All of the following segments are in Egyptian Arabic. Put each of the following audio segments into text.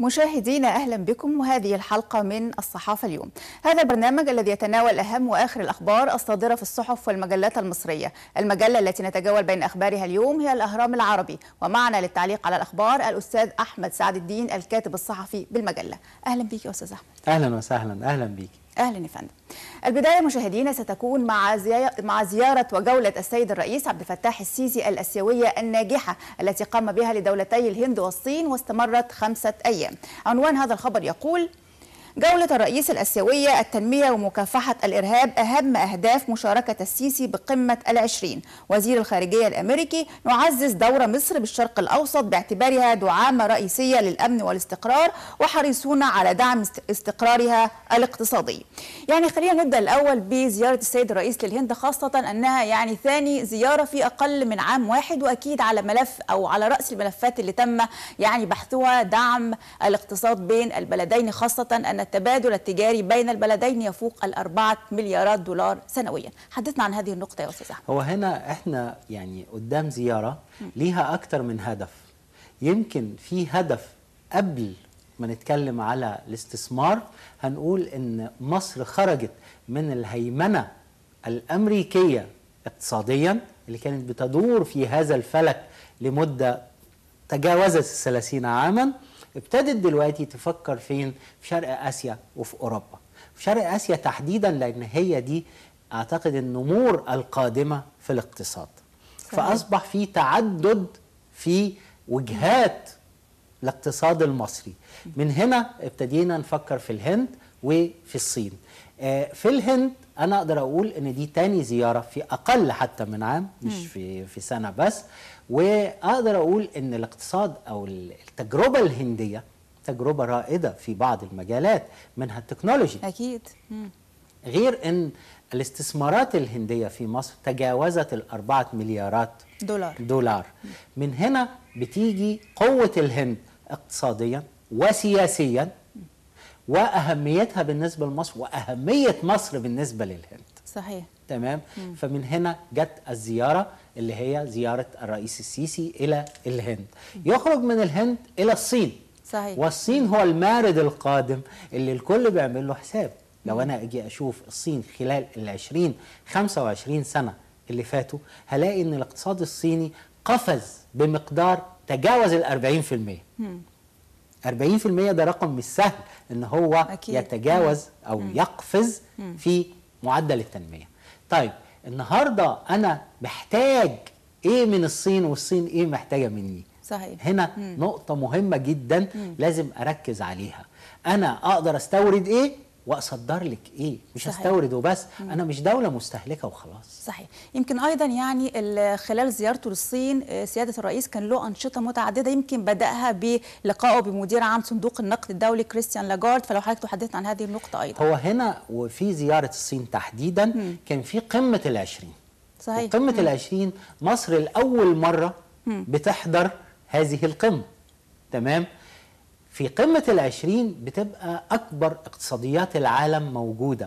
مشاهدينا اهلا بكم وهذه الحلقه من الصحافه اليوم. هذا البرنامج الذي يتناول اهم واخر الاخبار الصادره في الصحف والمجلات المصريه. المجله التي نتجول بين اخبارها اليوم هي الاهرام العربي ومعنا للتعليق على الاخبار الاستاذ احمد سعد الدين الكاتب الصحفي بالمجله. اهلا بك يا استاذ احمد. اهلا وسهلا اهلا بيك. اهلا يا فندم. البدايه مشاهدينا ستكون مع مع زياره وجوله السيد الرئيس عبد الفتاح السيسي الاسيويه الناجحه التي قام بها لدولتي الهند والصين واستمرت خمسه ايام. عنوان هذا الخبر يقول جولة الرئيس الأسيوية التنمية ومكافحة الإرهاب أهم أهداف مشاركة السيسي بقمة العشرين وزير الخارجية الأمريكي نعزز دور مصر بالشرق الأوسط باعتبارها دعامة رئيسية للأمن والاستقرار وحريصون على دعم استقرارها الاقتصادي يعني خلينا نبدأ الأول بزيارة السيد الرئيس للهند خاصة أنها يعني ثاني زيارة في أقل من عام واحد وأكيد على ملف أو على رأس الملفات اللي تم يعني بحثها دعم الاقتصاد بين البلدين خاصة أن التبادل التجاري بين البلدين يفوق الأربعة مليارات دولار سنويا حدثنا عن هذه النقطة يا أستاذ أحمد هو هنا إحنا يعني قدام زيارة ليها أكتر من هدف يمكن في هدف قبل ما نتكلم على الاستثمار هنقول إن مصر خرجت من الهيمنة الأمريكية اقتصاديا اللي كانت بتدور في هذا الفلك لمدة تجاوزت الثلاثين عاماً ابتدت دلوقتي تفكر فين في شرق اسيا وفي اوروبا في شرق اسيا تحديدا لان هي دي اعتقد النمور القادمه في الاقتصاد صحيح. فاصبح في تعدد في وجهات الاقتصاد المصري من هنا ابتدينا نفكر في الهند وفي الصين في الهند انا اقدر اقول ان دي تاني زياره في اقل حتى من عام مش في في سنه بس واقدر اقول ان الاقتصاد او التجربه الهنديه تجربه رائده في بعض المجالات منها التكنولوجي اكيد مم. غير ان الاستثمارات الهنديه في مصر تجاوزت الأربعة مليارات دولار دولار من هنا بتيجي قوه الهند اقتصاديا وسياسيا واهميتها بالنسبه لمصر واهميه مصر بالنسبه للهند صحيح تمام مم. فمن هنا جت الزياره اللي هي زياره الرئيس السيسي الى الهند يخرج من الهند الى الصين صحيح والصين هو المارد القادم اللي الكل بيعمل له حساب لو انا اجي اشوف الصين خلال ال 20 25 سنه اللي فاتوا هلاقي ان الاقتصاد الصيني قفز بمقدار تجاوز ال 40% مم. 40% ده رقم مش سهل ان هو أكيد. يتجاوز او مم. يقفز مم. في معدل التنميه. طيب النهارده انا محتاج ايه من الصين والصين ايه محتاجه مني؟ صحيح هنا مم. نقطه مهمه جدا مم. لازم اركز عليها. انا اقدر استورد ايه واصدر لك ايه مش صحيح. استورد وبس مم. انا مش دوله مستهلكه وخلاص صحيح يمكن ايضا يعني خلال زيارته للصين سياده الرئيس كان له انشطه متعدده يمكن بداها بلقائه بمدير عام صندوق النقد الدولي كريستيان لاجارد فلو حضرتك تحدثنا عن هذه النقطه ايضا هو هنا وفي زياره الصين تحديدا مم. كان في قمه العشرين صحيح قمه العشرين مصر لاول مره مم. بتحضر هذه القمه تمام في قمة العشرين بتبقى أكبر اقتصاديات العالم موجودة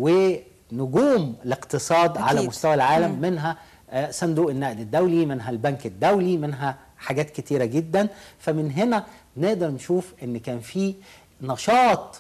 ونجوم الاقتصاد أكيد. على مستوى العالم مم. منها صندوق النقد الدولي منها البنك الدولي منها حاجات كتيرة جدا فمن هنا نقدر نشوف ان كان في نشاط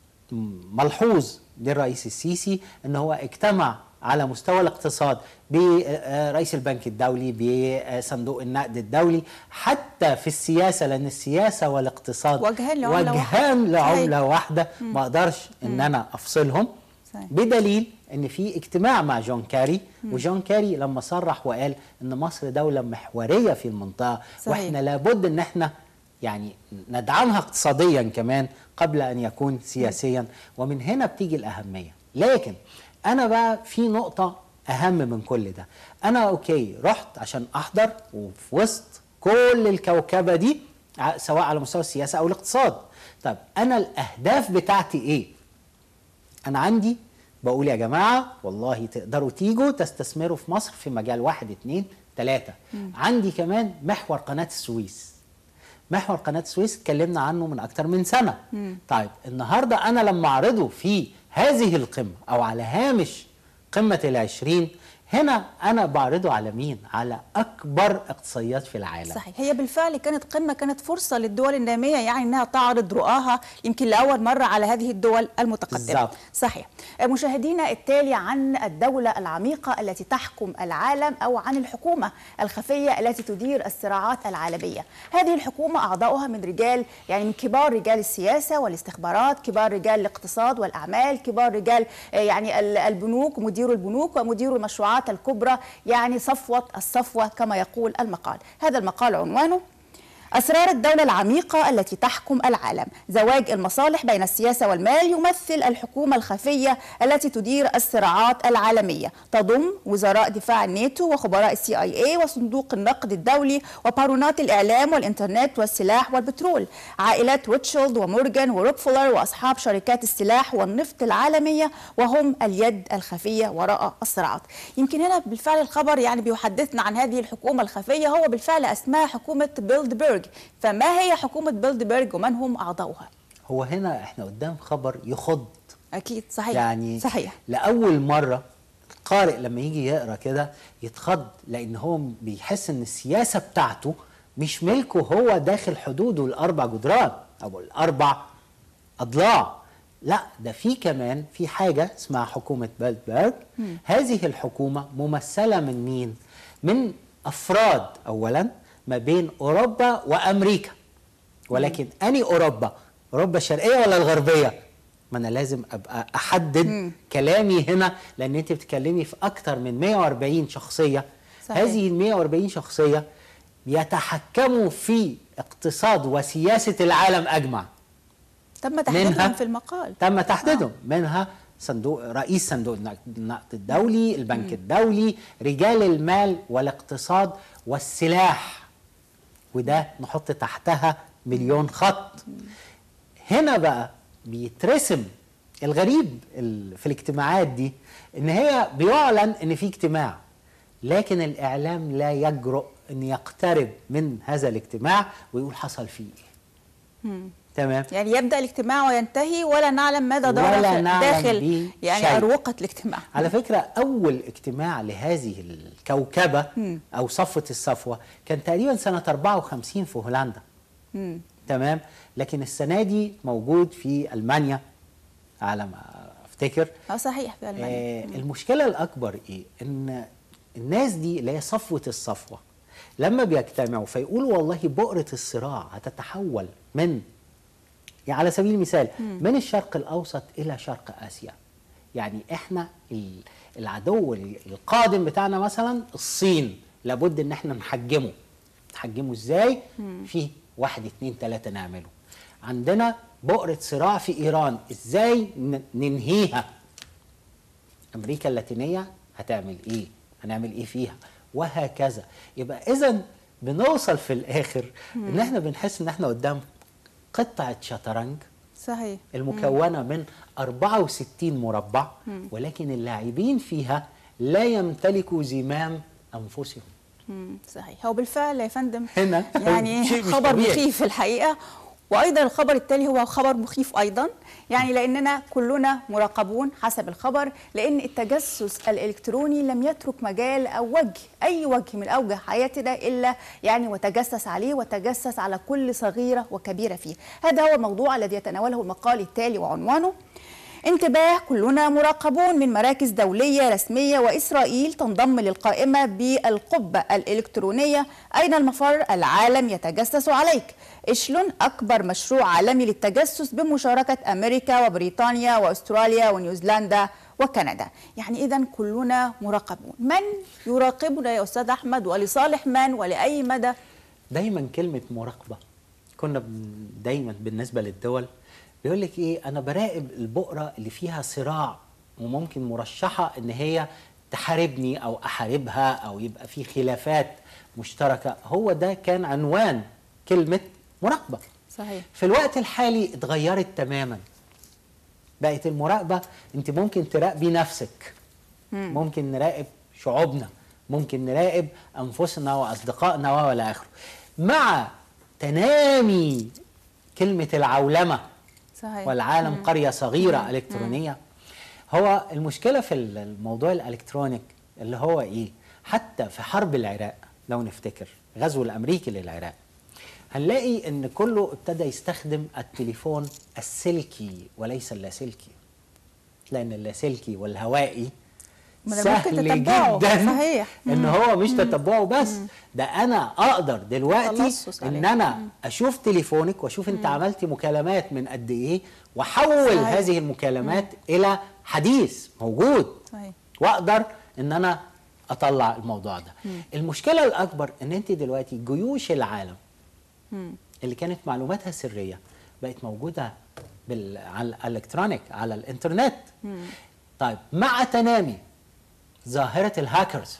ملحوظ للرئيس السيسي ان هو اجتمع على مستوى الاقتصاد برئيس البنك الدولي بصندوق النقد الدولي حتى في السياسه لان السياسه والاقتصاد وجهان لعمله وجهان لعمله واحده ما اقدرش ان انا افصلهم صحيح. بدليل ان في اجتماع مع جون كاري مم. وجون كاري لما صرح وقال ان مصر دوله محوريه في المنطقه صحيح. واحنا لابد ان احنا يعني ندعمها اقتصاديا كمان قبل ان يكون سياسيا ومن هنا بتيجي الاهميه لكن انا بقى في نقطه اهم من كل ده انا اوكي رحت عشان احضر وفي وسط كل الكوكبه دي سواء على مستوى السياسه او الاقتصاد طب انا الاهداف بتاعتي ايه انا عندي بقول يا جماعه والله تقدروا تيجوا تستثمروا في مصر في مجال واحد اتنين تلاته م. عندي كمان محور قناه السويس محور قناه السويس اتكلمنا عنه من اكتر من سنه م. طيب النهارده انا لما اعرضه في هذه القمة أو على هامش قمة العشرين هنا انا بعرضه على مين على اكبر اقتصاديات في العالم صحيح هي بالفعل كانت قمة كانت فرصة للدول النامية يعني أنها تعرض رؤاها يمكن لأول مرة على هذه الدول المتقدمة بالظبط. صحيح مشاهدينا التالي عن الدولة العميقة التي تحكم العالم أو عن الحكومة الخفية التي تدير الصراعات العالمية هذه الحكومة أعضاؤها من رجال يعني من كبار رجال السياسة والاستخبارات كبار رجال الاقتصاد والأعمال كبار رجال آه، يعني ال- البنوك مدير البنوك ومدير المشروعات الكبرى يعني صفوة الصفوة كما يقول المقال هذا المقال عنوانه أسرار الدولة العميقة التي تحكم العالم زواج المصالح بين السياسة والمال يمثل الحكومة الخفية التي تدير الصراعات العالمية تضم وزراء دفاع الناتو وخبراء السي اي اي وصندوق النقد الدولي وبارونات الإعلام والإنترنت والسلاح والبترول عائلات روتشيلد ومورغان وروكفلر وأصحاب شركات السلاح والنفط العالمية وهم اليد الخفية وراء الصراعات يمكن هنا بالفعل الخبر يعني بيحدثنا عن هذه الحكومة الخفية هو بالفعل اسمها حكومة بيلدبرج فما هي حكومة بيلدبرج ومن هم أعضاؤها هو هنا احنا قدام خبر يخض أكيد صحيح يعني صحيح لاول مره القارئ لما يجي يقرا كده يتخض لان هو بيحس ان السياسه بتاعته مش ملكه هو داخل حدوده الاربع جدران او الاربع اضلاع لا ده في كمان في حاجه اسمها حكومه بيلدبرج هذه الحكومه ممثله من مين من افراد اولا ما بين اوروبا وامريكا ولكن اني اوروبا اوروبا الشرقيه ولا الغربيه ما انا لازم ابقى احدد كلامي هنا لان انت بتتكلمي في اكتر من 140 شخصيه صحيح. هذه ال 140 شخصيه يتحكموا في اقتصاد وسياسه العالم اجمع تم تحديدهم منها في المقال تم تحديدهم منها صندوق رئيس صندوق النقد الدولي البنك الدولي رجال المال والاقتصاد والسلاح وده نحط تحتها مليون خط هنا بقى بيترسم الغريب ال- في الاجتماعات دي ان هي بيعلن ان في اجتماع لكن الاعلام لا يجرؤ ان يقترب من هذا الاجتماع ويقول حصل فيه ايه تمام يعني يبدأ الاجتماع وينتهي ولا نعلم ماذا دار ولا في- نعلم داخل به يعني شيء. أروقة الاجتماع على فكرة أول اجتماع لهذه الكوكبة أو صفوة الصفوة كان تقريبا سنة 54 في هولندا مم. تمام لكن السنة دي موجود في ألمانيا على ما أفتكر اه صحيح في ألمانيا آه المشكلة الأكبر إيه؟ إن الناس دي اللي هي صفوة الصفوة لما بيجتمعوا فيقولوا والله بؤرة الصراع هتتحول من يعني على سبيل المثال من الشرق الأوسط إلى شرق آسيا يعني إحنا ال- العدو ال- القادم بتاعنا مثلا الصين لابد إن إحنا نحجمه نحجمه إزاي؟ في واحد اتنين تلاتة نعمله عندنا بؤرة صراع في إيران إزاي ن- ننهيها امريكا اللاتينيه هتعمل ايه هنعمل ايه فيها وهكذا يبقى اذا بنوصل في الاخر ان احنا بنحس ان احنا قدام قطعه شطرنج صحيح المكونه من 64 مربع ولكن اللاعبين فيها لا يمتلكوا زمام انفسهم مم. صحيح هو بالفعل يا فندم هنا يعني شيء مش خبر طبيعي. مخيف في الحقيقة وأيضا الخبر التالي هو خبر مخيف أيضا يعني لأننا كلنا مراقبون حسب الخبر لأن التجسس الإلكتروني لم يترك مجال أو وجه أي وجه من أوجه حياتنا إلا يعني وتجسس عليه وتجسس على كل صغيرة وكبيرة فيه هذا هو الموضوع الذي يتناوله المقال التالي وعنوانه انتباه كلنا مراقبون من مراكز دولية رسمية وإسرائيل تنضم للقائمة بالقبة الإلكترونية أين المفر العالم يتجسس عليك إشلون أكبر مشروع عالمي للتجسس بمشاركة أمريكا وبريطانيا وأستراليا ونيوزيلندا وكندا يعني إذا كلنا مراقبون من يراقبنا يا أستاذ أحمد ولصالح من ولأي مدى دايما كلمة مراقبة كنا بن- دايما بالنسبة للدول بيقول لك ايه انا براقب البؤرة اللي فيها صراع وممكن مرشحة ان هي تحاربني او احاربها او يبقى في خلافات مشتركة هو ده كان عنوان كلمة مراقبة صحيح في الوقت الحالي اتغيرت تماما بقت المراقبة انت ممكن تراقبي نفسك ممكن نراقب شعوبنا ممكن نراقب انفسنا واصدقائنا والى اخره مع تنامي كلمة العولمة صحيح والعالم قرية صغيرة إلكترونية هو المشكلة في الموضوع الإلكترونيك اللي هو ايه حتى في حرب العراق لو نفتكر غزو الامريكي للعراق هنلاقي ان كله ابتدى يستخدم التليفون السلكي وليس اللاسلكي لان اللاسلكي والهوائي ما ده ممكن سهل تتبعه. جدا صحيح. ان هو مش تتبعه بس ده انا اقدر دلوقتي تلصص ان عليه. انا اشوف تليفونك واشوف انت عملتي مكالمات من قد ايه واحول صحيح. هذه المكالمات الى حديث موجود صحيح. واقدر ان انا اطلع الموضوع ده المشكله الاكبر ان انت دلوقتي جيوش العالم اللي كانت معلوماتها سريه بقت موجوده بال... على الالكترونيك على الانترنت طيب مع تنامي ظاهره الهاكرز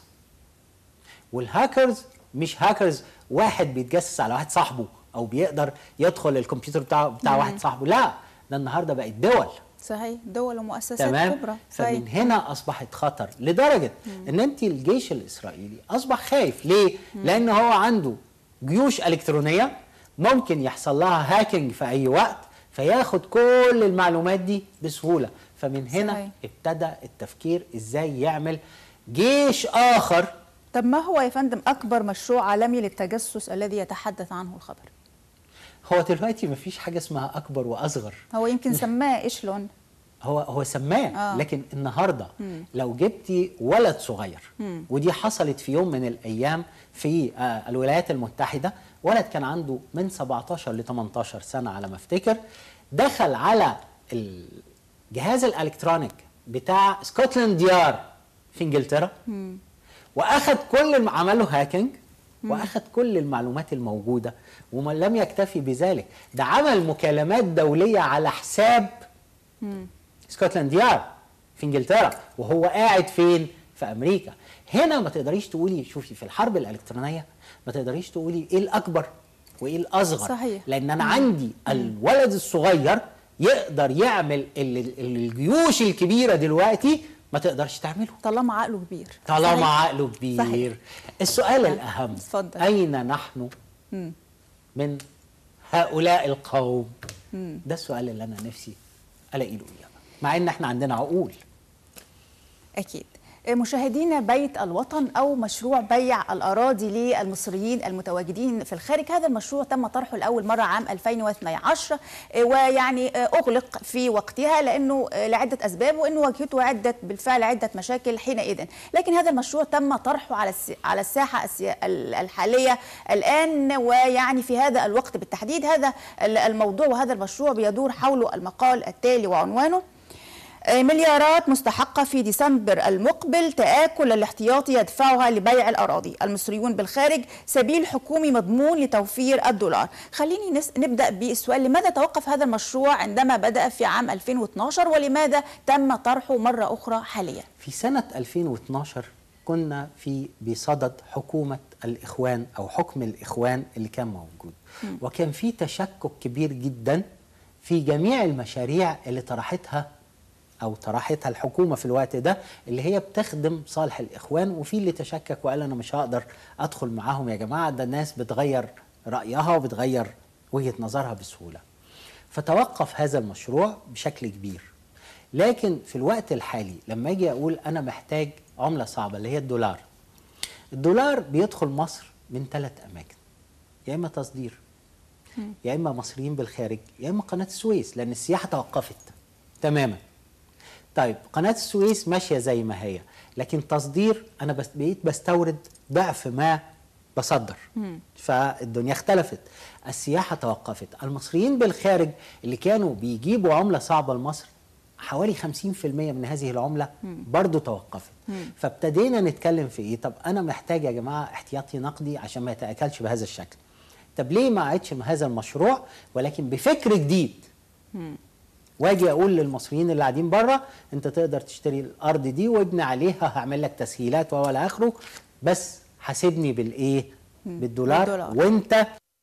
والهاكرز مش هاكرز واحد بيتجسس على واحد صاحبه او بيقدر يدخل الكمبيوتر بتاع بتاع واحد صاحبه لا ده النهارده بقت دول صحيح دول ومؤسسات تمام كبرى فمن هنا اصبحت خطر لدرجه ان انت الجيش الاسرائيلي اصبح خايف ليه لان هو عنده جيوش الكترونيه ممكن يحصل لها هاكينج في اي وقت فياخد كل المعلومات دي بسهوله فمن هنا صحيح. ابتدى التفكير ازاي يعمل جيش اخر طب ما هو يا فندم اكبر مشروع عالمي للتجسس الذي يتحدث عنه الخبر هو دلوقتي مفيش حاجه اسمها اكبر واصغر هو يمكن سماه اشلون هو هو سماه آه. آه. لكن النهارده لو جبتي ولد صغير ودي حصلت في يوم من الايام في آه الولايات المتحده ولد كان عنده من 17 ل 18 سنه على ما افتكر دخل على الجهاز الالكترونيك بتاع سكوتلاند يار في انجلترا واخد كل الم- عمل له هاكينج واخد كل المعلومات الموجوده ولم يكتفي بذلك ده عمل مكالمات دوليه على حساب سكوتلاند يارد في انجلترا وهو قاعد فين في امريكا هنا ما تقدريش تقولي شوفي في الحرب الالكترونيه ما تقدريش تقولي ايه الاكبر وايه الاصغر صحيح. لان انا عندي الولد الصغير يقدر يعمل اللي اللي الجيوش الكبيره دلوقتي ما تقدرش تعمله طالما عقله كبير طالما صحيح. عقله كبير صحيح. السؤال نعم. الاهم اتفضل. اين نحن من هؤلاء القوم ده السؤال اللي انا نفسي الاقي له اجابه مع ان احنا عندنا عقول أكيد مشاهدينا بيت الوطن أو مشروع بيع الأراضي للمصريين المتواجدين في الخارج هذا المشروع تم طرحه لأول مرة عام 2012 ويعني أغلق في وقتها لأنه لعدة أسباب وأنه واجهته عدة بالفعل عدة مشاكل حينئذ لكن هذا المشروع تم طرحه على الس- على الساحة السيا- الحالية الآن ويعني في هذا الوقت بالتحديد هذا الموضوع وهذا المشروع بيدور حوله المقال التالي وعنوانه مليارات مستحقة في ديسمبر المقبل تآكل الاحتياطي يدفعها لبيع الأراضي المصريون بالخارج سبيل حكومي مضمون لتوفير الدولار خليني نس... نبدأ بالسؤال لماذا توقف هذا المشروع عندما بدأ في عام 2012 ولماذا تم طرحه مرة أخرى حاليا في سنه 2012 كنا في بصدد حكومه الاخوان او حكم الاخوان اللي كان موجود وكان في تشكك كبير جدا في جميع المشاريع اللي طرحتها او طرحتها الحكومه في الوقت ده اللي هي بتخدم صالح الاخوان وفي اللي تشكك وقال انا مش هقدر ادخل معاهم يا جماعه ده الناس بتغير رايها وبتغير وجهه نظرها بسهوله فتوقف هذا المشروع بشكل كبير لكن في الوقت الحالي لما اجي اقول انا محتاج عمله صعبه اللي هي الدولار الدولار بيدخل مصر من ثلاث اماكن يا اما تصدير يا اما مصريين بالخارج يا اما قناه السويس لان السياحه توقفت تماما طيب قناه السويس ماشيه زي ما هي لكن تصدير انا بس بقيت بستورد ضعف ما بصدر فالدنيا اختلفت السياحه توقفت المصريين بالخارج اللي كانوا بيجيبوا عمله صعبه لمصر حوالي 50% من هذه العمله برضو توقفت فابتدينا نتكلم في ايه طب انا محتاج يا جماعه احتياطي نقدي عشان ما يتاكلش بهذا الشكل طب ليه ما عادش هذا المشروع ولكن بفكر جديد واجي اقول للمصريين اللي قاعدين بره انت تقدر تشتري الارض دي وابني عليها هعمل لك تسهيلات ولا اخره بس حاسبني بالايه بالدولار, بالدولار. وانت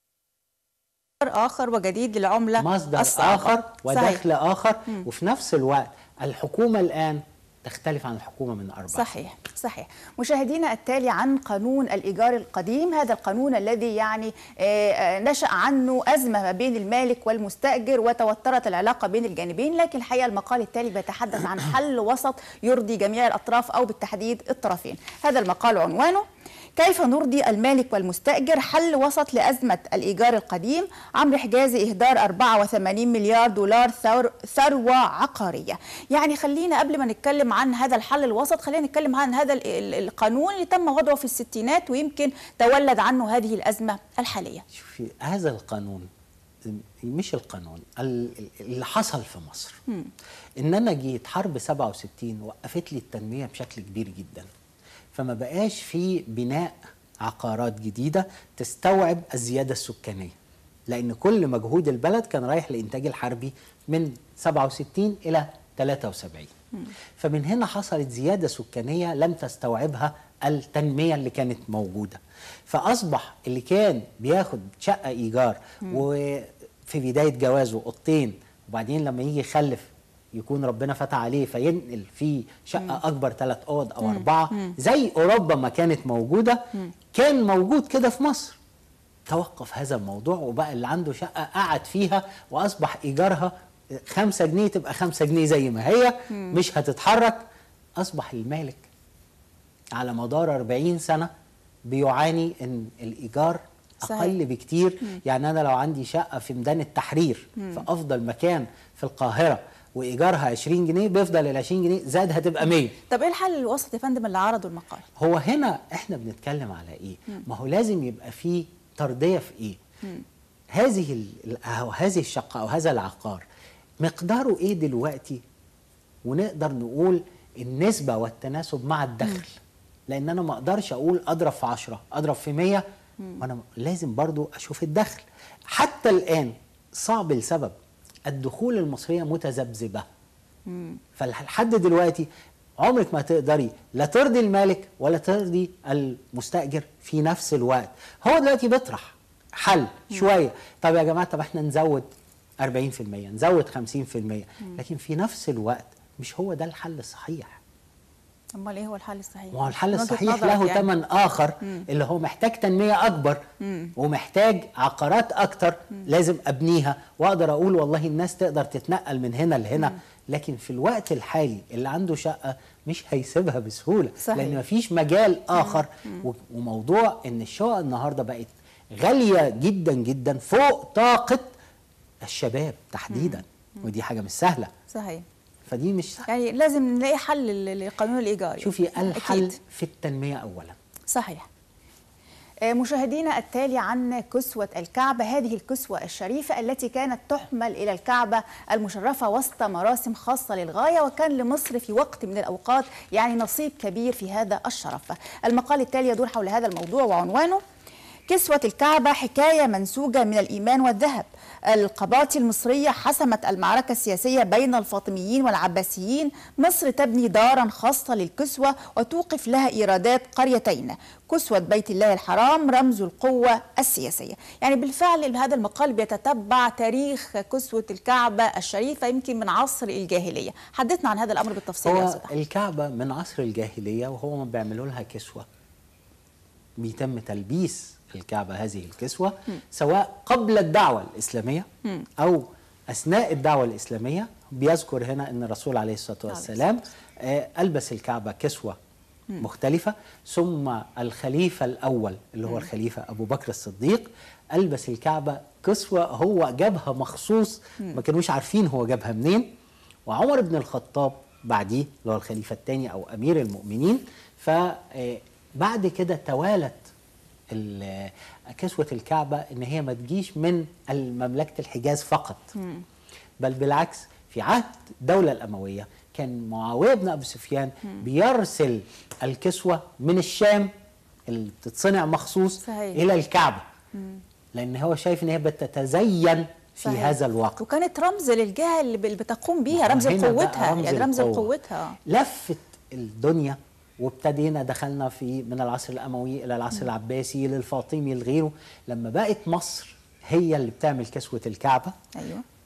آخر وجديد للعملة مصدر الصعبة. اخر صحيح. ودخل اخر وفي نفس الوقت الحكومه الان تختلف عن الحكومه من اربع صحيح صحيح مشاهدينا التالي عن قانون الإيجار القديم هذا القانون الذي يعني آه، آه، نشأ عنه أزمة ما بين المالك والمستأجر وتوترت العلاقة بين الجانبين لكن الحقيقة المقال التالي بيتحدث عن حل وسط يرضي جميع الأطراف أو بالتحديد الطرفين هذا المقال عنوانه كيف نرضي المالك والمستأجر حل وسط لأزمة الإيجار القديم عمرو حجازي إهدار 84 مليار دولار ثور ثروة عقارية يعني خلينا قبل ما نتكلم عن هذا الحل الوسط خلينا نتكلم عن هذا ال- ال- القانون اللي تم وضعه في الستينات ويمكن تولد عنه هذه الأزمة الحالية شوفي هذا القانون مش القانون ال- اللي حصل في مصر ان انا جيت حرب 67 وقفت لي التنميه بشكل كبير جدا فما بقاش في بناء عقارات جديده تستوعب الزياده السكانيه لان كل مجهود البلد كان رايح للانتاج الحربي من 67 الى 73 فمن هنا حصلت زياده سكانيه لم تستوعبها التنميه اللي كانت موجوده فاصبح اللي كان بياخد شقه ايجار وفي بدايه جوازه اوضتين وبعدين لما يجي يخلف يكون ربنا فتح عليه فينقل في شقه اكبر ثلاث اوض او اربعه زي اوروبا ما كانت موجوده كان موجود كده في مصر توقف هذا الموضوع وبقى اللي عنده شقه قعد فيها واصبح ايجارها خمسة جنيه تبقى خمسة جنيه زي ما هي مش هتتحرك اصبح المالك على مدار 40 سنه بيعاني ان الايجار صحيح. اقل بكتير يعني انا لو عندي شقه في ميدان التحرير في افضل مكان في القاهره وايجارها 20 جنيه بيفضل ال 20 جنيه زاد هتبقى 100 طب إيه الحل الوسط يا فندم اللي عرضه المقال هو هنا احنا بنتكلم على ايه ما هو لازم يبقى فيه ترضيه في ايه هذه ال- أو هذه الشقه او هذا العقار مقداره ايه دلوقتي ونقدر نقول النسبه والتناسب مع الدخل لان انا ما اقدرش اقول اضرب في 10 اضرب في 100 وانا لازم برضو اشوف الدخل حتى الان صعب لسبب الدخول المصريه متذبذبه فلحد دلوقتي عمرك ما تقدري لا ترضي المالك ولا ترضي المستاجر في نفس الوقت هو دلوقتي بيطرح حل شويه طب يا جماعه طب احنا نزود 40% نزود 50% لكن في نفس الوقت مش هو ده الحل الصحيح أمال إيه هو الحل الصحيح ما هو الحل من وجهة الصحيح نظرك له يعني. ثمن اخر اللي هو محتاج تنميه اكبر ومحتاج عقارات اكتر لازم ابنيها واقدر اقول والله الناس تقدر تتنقل من هنا لهنا لكن في الوقت الحالي اللي عنده شقه مش هيسيبها بسهوله صحيح. لان مفيش مجال اخر و- وموضوع ان الشقق النهارده بقت غاليه جدا جدا فوق طاقه الشباب تحديدا ودي حاجه مش سهله صحيح فدي مش سهله يعني لازم نلاقي حل ل- لقانون الإيجار شوفي الحل أكيد. في التنميه اولا صحيح آه، مشاهدينا التالي عن كسوة الكعبة هذه الكسوة الشريفة التي كانت تحمل إلى الكعبة المشرفة وسط مراسم خاصة للغاية وكان لمصر في وقت من الأوقات يعني نصيب كبير في هذا الشرف المقال التالي يدور حول هذا الموضوع وعنوانه كسوة الكعبة حكاية منسوجة من الإيمان والذهب القباطي المصرية حسمت المعركة السياسية بين الفاطميين والعباسيين مصر تبني دارا خاصة للكسوة وتوقف لها إيرادات قريتين كسوة بيت الله الحرام رمز القوة السياسية يعني بالفعل هذا المقال بيتتبع تاريخ كسوة الكعبة الشريفة يمكن من عصر الجاهلية حدثنا عن هذا الأمر بالتفصيل يا هو أستاذ أحمد. الكعبة من عصر الجاهلية وهو ما بيعملوا لها كسوة بيتم تلبيس الكعبة هذه الكسوة سواء قبل الدعوة الإسلامية أو أثناء الدعوة الإسلامية بيذكر هنا أن الرسول عليه الصلاة عليه والسلام آه، ألبس الكعبة كسوة مختلفة ثم الخليفة الأول اللي هو الخليفة أبو بكر الصديق ألبس الكعبة كسوة هو جابها مخصوص ما كانوش عارفين هو جابها منين وعمر بن الخطاب بعديه اللي هو الخليفة الثاني أو أمير المؤمنين فبعد كده توالت ال- كسوة الكعبة إن هي ما تجيش من مملكة الحجاز فقط بل بالعكس في عهد الدولة الأموية كان معاوية بن أبي سفيان بيرسل الكسوة من الشام اللي بتتصنع مخصوص صحيح. إلى الكعبة لأن هو شايف إن هي بتتزين في صحيح. هذا الوقت وكانت رمز للجهة اللي اللي بتقوم بيها رمز هنا بقى لقوتها يعني رمز القوة. لقوتها لفت الدنيا وابتدينا دخلنا في من العصر الاموي الى العصر العباسي للفاطمي لغيره لما بقت مصر هي اللي بتعمل كسوه الكعبه أيوه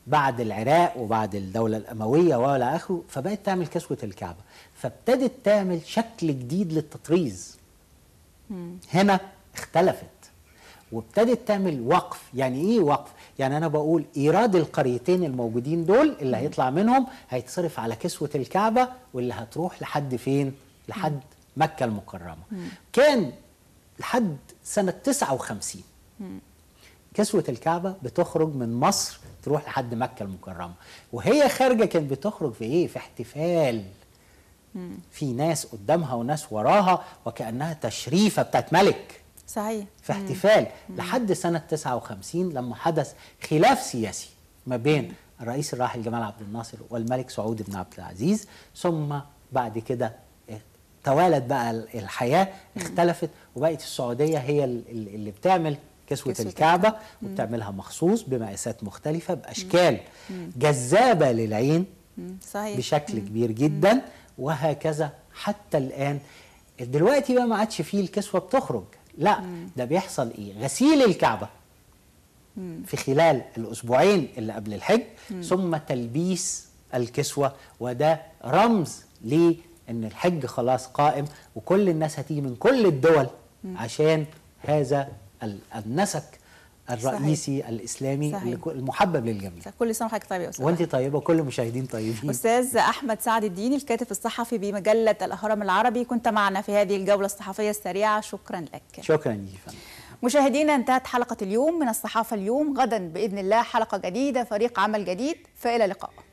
بعد العراق وبعد الدوله الامويه والى اخره فبقت تعمل كسوه الكعبه فابتدت تعمل شكل جديد للتطريز هنا اختلفت وابتدت تعمل وقف يعني ايه وقف يعني انا بقول ايراد القريتين الموجودين دول اللي هيطلع منهم هيتصرف على كسوه الكعبه واللي هتروح لحد فين لحد مكه المكرمه كان لحد سنه 59 كسوه الكعبه بتخرج من مصر تروح لحد مكه المكرمه وهي خارجه كانت بتخرج في ايه في احتفال في ناس قدامها وناس وراها وكانها تشريفه بتاعت ملك صحيح في احتفال لحد سنة 59 لما حدث خلاف سياسي ما بين الرئيس الراحل جمال عبد الناصر والملك سعود بن عبد العزيز ثم بعد كده توالت بقى الحياة اختلفت وبقت السعودية هي ال- ال- اللي بتعمل كسوة كسوة الكعبة وبتعملها مخصوص بمقاسات مختلفة بأشكال جذابة للعين مم. صحيح بشكل كبير جدا وهكذا حتى الان دلوقتي بقى ما عادش فيه الكسوه بتخرج لا ده بيحصل ايه غسيل الكعبه في خلال الاسبوعين اللي قبل الحج ثم تلبيس الكسوه وده رمز لان الحج خلاص قائم وكل الناس هتيجي من كل الدول عشان هذا ال- النسك الرئيسي الاسلامي صحيح. اللي كو- المحبب للجميع كل سنه وحضرتك طيب يا استاذ وانت طيبه وكل المشاهدين طيبين أستاذ أحمد سعد الدين الكاتب الصحفي بمجلة الأهرام العربي كنت معنا في هذه الجولة الصحفية السريعة شكرا لك شكرا ليك يا فندم مشاهدينا انتهت حلقة اليوم من الصحافة اليوم غدا بإذن الله حلقة جديدة فريق عمل جديد فإلى اللقاء